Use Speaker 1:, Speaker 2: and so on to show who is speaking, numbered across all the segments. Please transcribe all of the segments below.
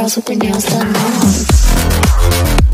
Speaker 1: girls with their nails done long.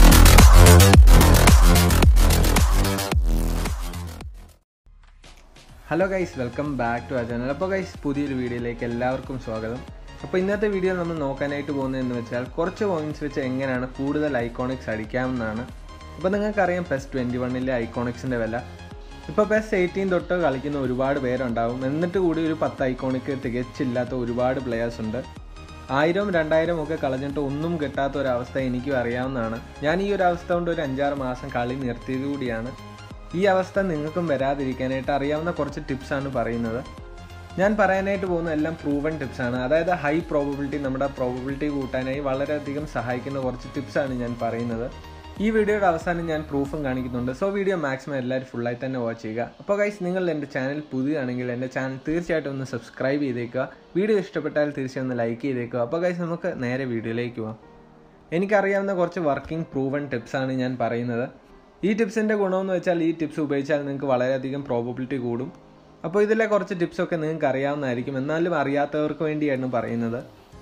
Speaker 2: Hello guys welcome back to ആ channel അപ്പോൾ guys പുതിയൊരു വീഡിയോയിലേക്ക് എല്ലാവർക്കും സ്വാഗതം അപ്പോൾ ഇന്നത്തെ വീഡിയോ നമ്മൾ നോക്കാനായിട്ട് പോകുന്നത് എന്ന് വെച്ചാൽ കുറച്ച് പോയിന്റ്സ് വെച്ച് എങ്ങനെയാണ് കൂടുതൽ ഐക്കോണിക്സ് അടിക്കാമെന്നാണ് അപ്പോൾ നിങ്ങൾക്കറിയാം പെസ് ട്വൻറ്റി വണ്ണിലെ ഐക്കോണിക്സിൻ്റെ വില ഇപ്പോൾ പെസ് എയ്റ്റീൻ തൊട്ട് കളിക്കുന്ന ഒരുപാട് പേരുണ്ടാവും എന്നിട്ട് കൂടി ഒരു പത്ത് ഐക്കോണിക്ക് തികച്ചില്ലാത്ത ഒരുപാട് പ്ലെയേഴ്സ് ഉണ്ട് ആയിരം രണ്ടായിരം ഒക്കെ കളഞ്ഞിട്ട് ഒന്നും കിട്ടാത്ത ഒരവസ്ഥ എനിക്കും അറിയാവുന്നതാണ് ഞാൻ ഈ ഒരു അവസ്ഥ കൊണ്ട് ഒരു അഞ്ചാറ് മാസം കളി നിർത്തിയത് കൂടിയാണ് ഈ അവസ്ഥ നിങ്ങൾക്കും വരാതിരിക്കാനായിട്ട് അറിയാവുന്ന കുറച്ച് ടിപ്സാണ് പറയുന്നത് ഞാൻ പറയാനായിട്ട് പോകുന്ന എല്ലാം പ്രൂവൺ ടിപ്സാണ് അതായത് ഹൈ പ്രോബബിലിറ്റി നമ്മുടെ പ്രോബബിലിറ്റി കൂട്ടാനായി വളരെയധികം സഹായിക്കുന്ന കുറച്ച് ടിപ്സാണ് ഞാൻ പറയുന്നത് ഈ വീഡിയോയുടെ അവസാനം ഞാൻ പ്രൂഫും കാണിക്കുന്നുണ്ട് സോ വീഡിയോ മാക്സിമം എല്ലാവരും ഫുള്ളായി തന്നെ വാച്ച് ചെയ്യുക അപ്പോൾ ഗൈസ് നിങ്ങൾ എൻ്റെ ചാനൽ പുതിയതാണെങ്കിൽ എൻ്റെ ചാനൽ തീർച്ചയായിട്ടും ഒന്ന് സബ്സ്ക്രൈബ് ചെയ്തേക്കുക വീഡിയോ ഇഷ്ടപ്പെട്ടാൽ തീർച്ചയായും ഒന്ന് ലൈക്ക് ചെയ്തേക്കുക അപ്പോൾ ഗൈസ് നമുക്ക് നേരെ വീഡിയോയിലേക്ക് പോവാം എനിക്കറിയാവുന്ന കുറച്ച് വർക്കിംഗ് പ്രൂവൺ ടിപ്സാണ് ഞാൻ പറയുന്നത് ഈ ടിപ്സിൻ്റെ ഗുണമെന്ന് വെച്ചാൽ ഈ ടിപ്സ് ഉപയോഗിച്ചാൽ നിങ്ങൾക്ക് വളരെയധികം പ്രോബബിലിറ്റി കൂടും അപ്പോൾ ഇതിലെ കുറച്ച് ടിപ്സൊക്കെ നിങ്ങൾക്ക് അറിയാവുന്നതായിരിക്കും എന്നാലും അറിയാത്തവർക്ക് വേണ്ടിയാണ് പറയുന്നത്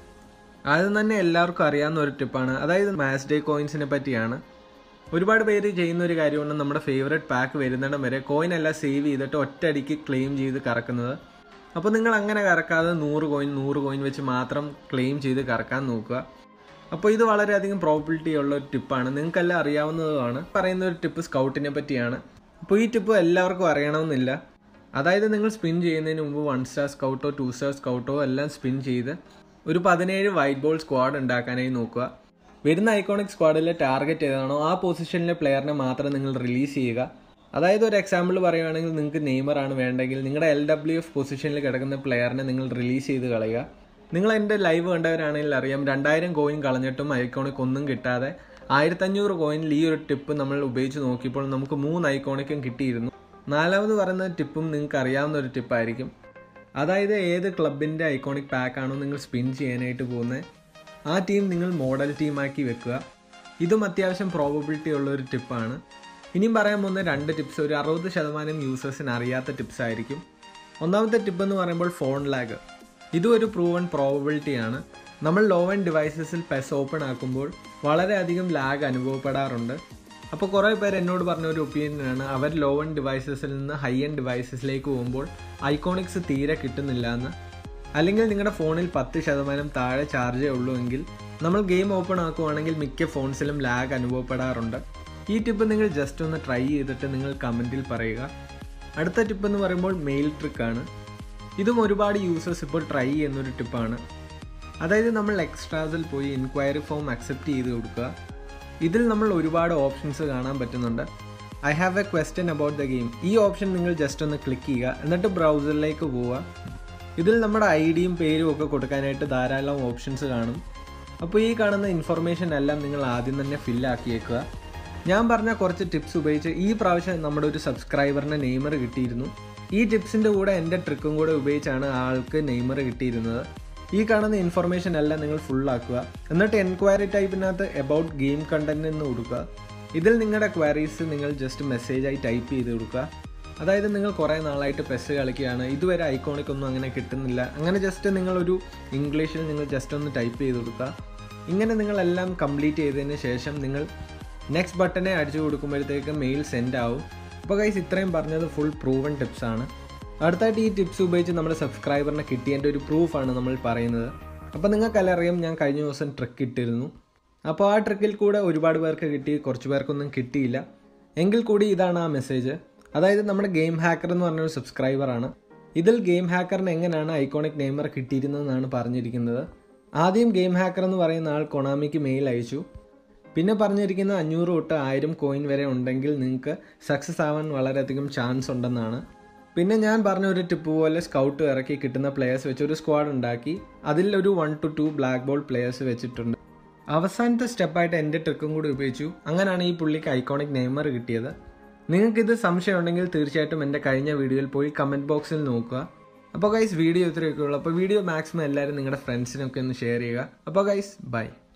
Speaker 2: ആദ്യം തന്നെ എല്ലാവർക്കും അറിയാവുന്ന ഒരു ടിപ്പാണ് അതായത് മാച്ച് ഡേ കോയിൻസിനെ പറ്റിയാണ് ഒരുപാട് പേര് ചെയ്യുന്ന ഒരു കാര്യമാണ് നമ്മുടെ ഫേവറേറ്റ് പാക്ക് വരുന്നിടം വരെ കോയിൻ എല്ലാം സേവ് ചെയ്തിട്ട് ഒറ്റയടിക്ക് ക്ലെയിം ചെയ്ത് കറക്കുന്നത് അപ്പോൾ നിങ്ങൾ അങ്ങനെ കറക്കാതെ നൂറ് കോയിൻ നൂറ് കോയിൻ വെച്ച് മാത്രം ക്ലെയിം ചെയ്ത് കറക്കാൻ നോക്കുക അപ്പോൾ ഇത് വളരെയധികം പ്രോബിലിറ്റി ഉള്ള ഒരു ടിപ്പാണ് നിങ്ങൾക്കെല്ലാം അറിയാവുന്നതുമാണ് പറയുന്ന ഒരു ടിപ്പ് സ്കൗട്ടിനെ പറ്റിയാണ് അപ്പോൾ ഈ ടിപ്പ് എല്ലാവർക്കും അറിയണമെന്നില്ല അതായത് നിങ്ങൾ സ്പിൻ ചെയ്യുന്നതിന് മുമ്പ് വൺ സ്റ്റാർ സ്കൗട്ടോ ടു സ്റ്റാർ സ്കൗട്ടോ എല്ലാം സ്പിൻ ചെയ്ത് ഒരു പതിനേഴ് വൈറ്റ് ബോൾ സ്ക്വാഡ് ഉണ്ടാക്കാനായി നോക്കുക വരുന്ന ഐക്കോണിക് സ്ക്വാഡിലെ ടാർഗറ്റ് ഏതാണോ ആ പൊസിഷനിലെ പ്ലെയറിനെ മാത്രം നിങ്ങൾ റിലീസ് ചെയ്യുക അതായത് ഒരു എക്സാമ്പിൾ പറയുകയാണെങ്കിൽ നിങ്ങൾക്ക് നെയ്മറാണ് വേണ്ടെങ്കിൽ നിങ്ങളുടെ എൽ ഡബ്ല്യു എഫ് പൊസിഷനിൽ കിടക്കുന്ന പ്ലെയറിനെ നിങ്ങൾ റിലീസ് ചെയ്ത് കളയുക നിങ്ങൾ എൻ്റെ ലൈവ് കണ്ടവരാണെങ്കിൽ അറിയാം രണ്ടായിരം കോയിൻ കളഞ്ഞിട്ടും ഐക്കോണിക് ഒന്നും കിട്ടാതെ ആയിരത്തഞ്ഞൂറ് കോയിനിൽ ഈ ഒരു ടിപ്പ് നമ്മൾ ഉപയോഗിച്ച് നോക്കിയപ്പോൾ നമുക്ക് മൂന്ന് ഐക്കോണിക്കും കിട്ടിയിരുന്നു നാലാമത് പറയുന്ന ടിപ്പും നിങ്ങൾക്ക് അറിയാവുന്ന ഒരു ടിപ്പായിരിക്കും അതായത് ഏത് ക്ലബിൻ്റെ ഐക്കോണിക് പാക്കാണോ നിങ്ങൾ സ്പിൻ ചെയ്യാനായിട്ട് പോകുന്നത് ആ ടീം നിങ്ങൾ മോഡൽ ടീമാക്കി വെക്കുക ഇതും അത്യാവശ്യം പ്രോബബിലിറ്റി ഉള്ള ഒരു ടിപ്പാണ് ഇനിയും പറയാൻ പോകുന്ന രണ്ട് ടിപ്സ് ഒരു അറുപത് ശതമാനം യൂസേഴ്സിന് അറിയാത്ത ടിപ്സ് ആയിരിക്കും ഒന്നാമത്തെ ടിപ്പ് എന്ന് പറയുമ്പോൾ ഫോൺ ലാഗ് ഇതും ഒരു പ്രൂവൺ പ്രോബബിലിറ്റി ആണ് നമ്മൾ ലോ എൻഡ് ഡിവൈസസിൽ പെസ് ഓപ്പൺ ആക്കുമ്പോൾ വളരെയധികം ലാഗ് അനുഭവപ്പെടാറുണ്ട് അപ്പോൾ കുറേ പേര് എന്നോട് പറഞ്ഞ ഒരു ഒപ്പീനിയനാണ് അവർ ലോ എൻഡ് ഡിവൈസസിൽ നിന്ന് ഹൈ എൻഡ് ഡിവൈസസിലേക്ക് പോകുമ്പോൾ ഐക്കോണിക്സ് തീരെ കിട്ടുന്നില്ല എന്ന് അല്ലെങ്കിൽ നിങ്ങളുടെ ഫോണിൽ പത്ത് ശതമാനം താഴെ ചാർജേ ഉള്ളൂ എങ്കിൽ നമ്മൾ ഗെയിം ഓപ്പൺ ആക്കുവാണെങ്കിൽ മിക്ക ഫോൺസിലും ലാഗ് അനുഭവപ്പെടാറുണ്ട് ഈ ടിപ്പ് നിങ്ങൾ ജസ്റ്റ് ഒന്ന് ട്രൈ ചെയ്തിട്ട് നിങ്ങൾ കമൻറ്റിൽ പറയുക അടുത്ത ടിപ്പ് എന്ന് പറയുമ്പോൾ മെയിൽ ട്രിക്കാണ് ഇതും ഒരുപാട് യൂസേഴ്സ് ഇപ്പോൾ ട്രൈ ചെയ്യുന്നൊരു ടിപ്പാണ് അതായത് നമ്മൾ എക്സ്ട്രാസിൽ പോയി ഇൻക്വയറി ഫോം അക്സെപ്റ്റ് ചെയ്ത് കൊടുക്കുക ഇതിൽ നമ്മൾ ഒരുപാട് ഓപ്ഷൻസ് കാണാൻ പറ്റുന്നുണ്ട് I have a question about the game ഈ ഓപ്ഷൻ നിങ്ങൾ ജസ്റ്റ് ഒന്ന് ക്ലിക്ക് ചെയ്യുക എന്നിട്ട് ബ്രൗസറിലേക്ക് പോവുക ഇതിൽ നമ്മുടെ ഐ ഡിയും പേരും ഒക്കെ കൊടുക്കാനായിട്ട് ധാരാളം ഓപ്ഷൻസ് കാണും അപ്പോൾ ഈ കാണുന്ന ഇൻഫർമേഷൻ എല്ലാം നിങ്ങൾ ആദ്യം തന്നെ ഫില്ലാക്കി വെക്കുക ഞാൻ പറഞ്ഞ കുറച്ച് ടിപ്സ് ഉപയോഗിച്ച് ഈ പ്രാവശ്യം നമ്മുടെ ഒരു സബ്സ്ക്രൈബറിന് നെയ്മർ കിട്ടിയിരുന്നു ഈ ടിപ്സിൻ്റെ കൂടെ എൻ്റെ ട്രിക്കും കൂടെ ഉപയോഗിച്ചാണ് ആൾക്ക് നെയ്മർ കിട്ടിയിരുന്നത് ഈ കാണുന്ന ഇൻഫർമേഷൻ എല്ലാം നിങ്ങൾ ഫുള്ളാക്കുക എന്നിട്ട് എൻക്വയറി ടൈപ്പിനകത്ത് എബൌട്ട് ഗെയിം കണ്ടന്റ് എന്ന് കൊടുക്കുക ഇതിൽ നിങ്ങളുടെ ക്വയറീസ് നിങ്ങൾ ജസ്റ്റ് മെസ്സേജായി ടൈപ്പ് ചെയ്ത് കൊടുക്കുക അതായത് നിങ്ങൾ കുറേ നാളായിട്ട് പെസ് കളിക്കുകയാണ് ഇതുവരെ ഐക്കോണിക് ഒന്നും അങ്ങനെ കിട്ടുന്നില്ല അങ്ങനെ ജസ്റ്റ് നിങ്ങളൊരു ഇംഗ്ലീഷിൽ നിങ്ങൾ ജസ്റ്റ് ഒന്ന് ടൈപ്പ് ചെയ്ത് കൊടുക്കുക ഇങ്ങനെ നിങ്ങളെല്ലാം കംപ്ലീറ്റ് ചെയ്തതിന് ശേഷം നിങ്ങൾ നെക്സ്റ്റ് ബട്ടനെ അടിച്ചു കൊടുക്കുമ്പോഴത്തേക്ക് മെയിൽ സെൻഡ് ആവും അപ്പോൾ ഗൈസ് ഇത്രയും പറഞ്ഞത് ഫുൾ പ്രൂവൺ ടിപ്സാണ് അടുത്തായിട്ട് ഈ ടിപ്സ് ഉപയോഗിച്ച് നമ്മുടെ സബ്സ്ക്രൈബറിനെ കിട്ടിയതിൻ്റെ ഒരു പ്രൂഫാണ് നമ്മൾ പറയുന്നത് അപ്പോൾ നിങ്ങൾക്കെല്ലാം അറിയാം ഞാൻ കഴിഞ്ഞ ദിവസം ട്രിക്ക് ഇട്ടിരുന്നു അപ്പോൾ ആ ട്രിക്കിൽ കൂടെ ഒരുപാട് പേർക്ക് കിട്ടി കുറച്ച് പേർക്കൊന്നും കിട്ടിയില്ല എങ്കിൽ കൂടി ഇതാണ് ആ മെസ്സേജ് അതായത് നമ്മുടെ ഗെയിം ഹാക്കർ എന്ന് പറഞ്ഞൊരു സബ്സ്ക്രൈബറാണ് ഇതിൽ ഗെയിം ഹാക്കറിന് എങ്ങനെയാണ് ഐക്കോണിക് നെയ്മർ കിട്ടിയിരുന്നതെന്നാണ് പറഞ്ഞിരിക്കുന്നത് ആദ്യം ഗെയിം ഹാക്കർ എന്ന് പറയുന്ന ആൾ കൊണാമിക്ക് മെയിൽ അയച്ചു പിന്നെ പറഞ്ഞിരിക്കുന്ന അഞ്ഞൂറ് തൊട്ട് ആയിരം കോയിൻ വരെ ഉണ്ടെങ്കിൽ നിങ്ങൾക്ക് സക്സസ് ആവാൻ വളരെയധികം ചാൻസ് ഉണ്ടെന്നാണ് പിന്നെ ഞാൻ പറഞ്ഞ ഒരു ടിപ്പ് പോലെ സ്കൗട്ട് ഇറക്കി കിട്ടുന്ന പ്ലെയേഴ്സ് വെച്ച് ഒരു സ്ക്വാഡ് ഉണ്ടാക്കി അതിൽ ഒരു one two two black ball players വെച്ചിട്ടുണ്ട് അവസാനത്തെ സ്റ്റെപ്പായിട്ട് എൻ്റെ ട്രിക്കും കൂടി ഉപയോഗിച്ചു അങ്ങനെയാണ് ഈ പുള്ളിക്ക് ഐക്കോണിക് നെയ്മർ കിട്ടിയത് നിങ്ങൾക്കിത് സംശയം ഉണ്ടെങ്കിൽ തീർച്ചയായിട്ടും എൻ്റെ കഴിഞ്ഞ വീഡിയോയിൽ പോയി കമൻറ്റ് ബോക്സിൽ നോക്കുക അപ്പോൾ ഗൈസ് വീഡിയോ ഇത്രയൊക്കെ ഉള്ളൂ അപ്പോൾ വീഡിയോ മാക്സിമം എല്ലാവരും നിങ്ങളുടെ ഫ്രണ്ട്സിനൊക്കെ ഒന്ന് ഷെയർ ചെയ്യുക അപ്പോൾ ഗൈസ് ബൈ